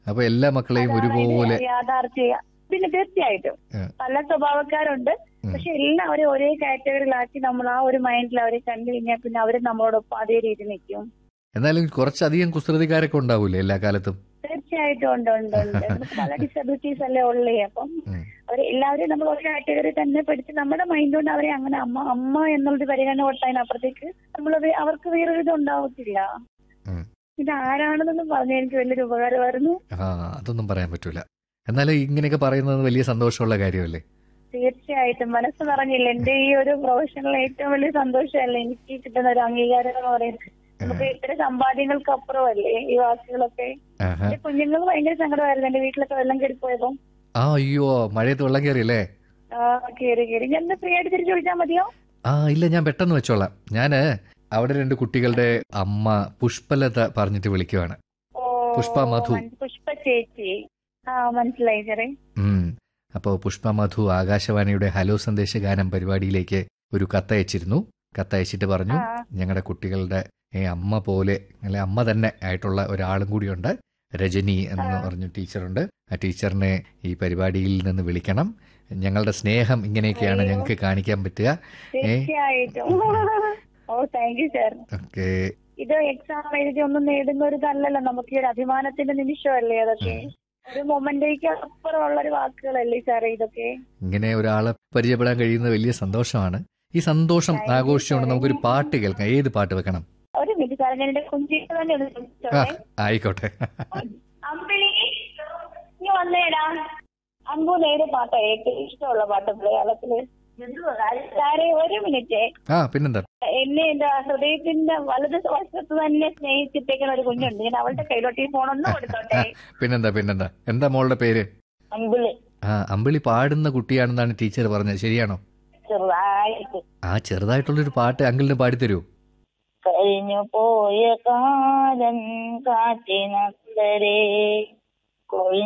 അപ്പൊ എല്ലാ മക്കളെയും അതാണ് ഒരുപോലെ ഇതിന്റെ യാഥാർത്ഥ്യ പിന്നെ തീർച്ചയായിട്ടും ആ. പല സ്വഭാവക്കാരുണ്ട് ഉം. പക്ഷെ എല്ലാവരും ഒരേ കാറ്റഗറിയിലാക്കി നമ്മൾ ആ ഒരു മൈൻഡിൽ അവരെ കണ്ടു കഴിഞ്ഞാൽ പിന്നെ അവര് നമ്മളോടൊപ്പം അതേ രീതി നിൽക്കും എന്നാലും കുറച്ചധികം കുസൃതിക്കാരൊക്കെ ഉണ്ടാവൂലേ എല്ലാ കാലത്തും തീർച്ചയായിട്ടും ഉണ്ട് ഉണ്ട് ഉണ്ട് നമുക്ക് പല ഡിസബിലിറ്റീസ് അല്ലേ ഉള്ളേ അപ്പം ഉം. അവരെ എല്ലാവരെയും നമ്മൾ ഒരു കാറ്റഗറി തന്നെ പഠിച്ച് നമ്മുടെ മൈൻഡ് കൊണ്ട് അവരെ അങ്ങനെ അമ്മ അമ്മ എന്നുള്ളൊരു പരിഗണന കൊടുത്തതിനപ്പുറത്തേക്ക് നമ്മൾ അവർക്ക് വേറൊരു ഇത് ഉണ്ടാവത്തില്ല ഉം. ഇത് ആരാണെന്നൊന്നും പറഞ്ഞ എനിക്ക് വലിയൊരു ഉപകാരമായിരുന്നു ആ അതൊന്നും പറയാൻ പറ്റൂല എന്നാലും ഇങ്ങനെയൊക്കെ പറയുന്നത് വലിയ സന്തോഷമുള്ള കാര്യമല്ലേ തീർച്ചയായിട്ടും മനസ്സ് നിറഞ്ഞില്ല എന്റെ ഈ ഒരു പ്രൊഫഷണൽ ഏറ്റവും വലിയ സന്തോഷമല്ലേ എനിക്ക് കിട്ടുന്ന ഒരു അംഗീകാരം എന്ന് പറയുന്നത് നമുക്ക് ഇത്ര സമ്പാദ്യങ്ങൾക്ക് അപ്പുറമല്ലേ ഈ വാക്കുകളൊക്കെ ആഹാ. എന്റെ കുഞ്ഞുങ്ങൾ ഭയങ്കര സങ്കടമായിരുന്നു എന്റെ വീട്ടിലൊക്കെ വെള്ളം കയറിപ്പോയപ്പോ ആ അയ്യോ മഴയത്ത് വെള്ളം കയറിയല്ലേ ആ കേറി കേറി ഞാൻ ഫ്രീ ആയിട്ട് തിരിച്ചു വിളിച്ചാൽ മതിയോ ആ ഇല്ല ഞാൻ പെട്ടെന്ന് വെച്ചോളാം ഞാന് അവിടെ രണ്ട് കുട്ടികളുടെ അമ്മ പുഷ്പലത പറഞ്ഞിട്ട് വിളിക്കുവാണ് ഓ പുഷ്പ മധു. മൻ- പുഷ്പ ചേച്ചി ആ മനസ്സിലായി ചെറിയ ഉം അപ്പോൾ പുഷ്പ മധു ആകാശവാണിയുടെ ഹലോ സന്ദേശ ഗാനം പരിപാടിയിലേക്ക് ഒരു കത്തയച്ചിരുന്നു കത്തയച്ചിട്ട് പറഞ്ഞു ആ. ഞങ്ങളുടെ കുട്ടികളുടെ ഏ, അമ്മ പോലെ അല്ലെ അമ്മ തന്നെ ആയിട്ടുള്ള ഒരാളും കൂടിയുണ്ട് രജനി എന്ന് ആ. പറഞ്ഞു ടീച്ചറുണ്ട് ആ ടീച്ചറിനെ ഈ പരിപാടിയിൽ നിന്ന് വിളിക്കണം ഞങ്ങളുടെ സ്നേഹം ഇങ്ങനെയൊക്കെയാണ് അയ്യോ. ഞങ്ങൾക്ക് കാണിക്കാൻ പറ്റുക തീർച്ചയായിട്ടും ഓ താങ്ക് യു സാർ ഓക്കെ ഇത് എക്സാം എഴുതി ഒന്നും നേടുന്ന ഒരു ഇതല്ലല്ലോ നമുക്ക് ഈ ഒരു അഭിമാനത്തിന്റെ നിമിഷമല്ലേ അതൊക്കെ ഒരു മൊമെന്റേക്ക് അപ്പുറമുള്ള ഒരു വാക്കുകളല്ലേ സാറേ ഇതൊക്കെ ഇങ്ങനെ ഒരാളെ പരിചയപ്പെടാൻ കഴിയുന്നത് വലിയ സന്തോഷമാണ് ഈ സന്തോഷം Thank you, ആഘോഷിച്ചുകൊണ്ട് sir. നമുക്കൊരു പാട്ട് കേൾക്കാം ഏത് പാട്ട് വെക്കണം ഒരു മിനിറ്റ് സാറേ ഞാൻ എന്റെ കുഞ്ചിട്ട് തന്നെ ഒന്ന് ആ ചോദിച്ചോട്ടെ ആയിക്കോട്ടെ അമ്പിളി നീ വന്നേടാ അമ്പു നേരെ പാട്ടാ ഏറ്റവും ഇഷ്ടമുള്ള പാട്ട് മലയാളത്തില് സാറേ ഒരു മിനിറ്റ് ആ പിന്നെന്താ എന്നെ എന്റെ ഹൃദയത്തിന്റെ വലത് വശത്ത് തന്നെ സ്നേഹിച്ചിട്ടേക്കുന്ന ഒരു കുഞ്ഞുണ്ട് ഞാൻ അവളുടെ കയ്യിലോട്ട് ഈ ഫോൺ ഒന്ന് കൊടുത്തോട്ടെ പിന്നെന്താ പിന്നെന്താ എന്താ മോളുടെ പേര് അമ്പിളി ആ അമ്പിളി പാടുന്ന കുട്ടിയാണെന്നാണ് ടീച്ചർ പറഞ്ഞത് ശരിയാണോ ചെറുതായിട്ട് ആ ചെറുതായിട്ടുള്ളൊരു പാട്ട് അങ്കിളിന് പാടിത്തരൂ കഴിഞ്ഞു പോയ കാലം കാറ്റിനക്കരെ കൊഴി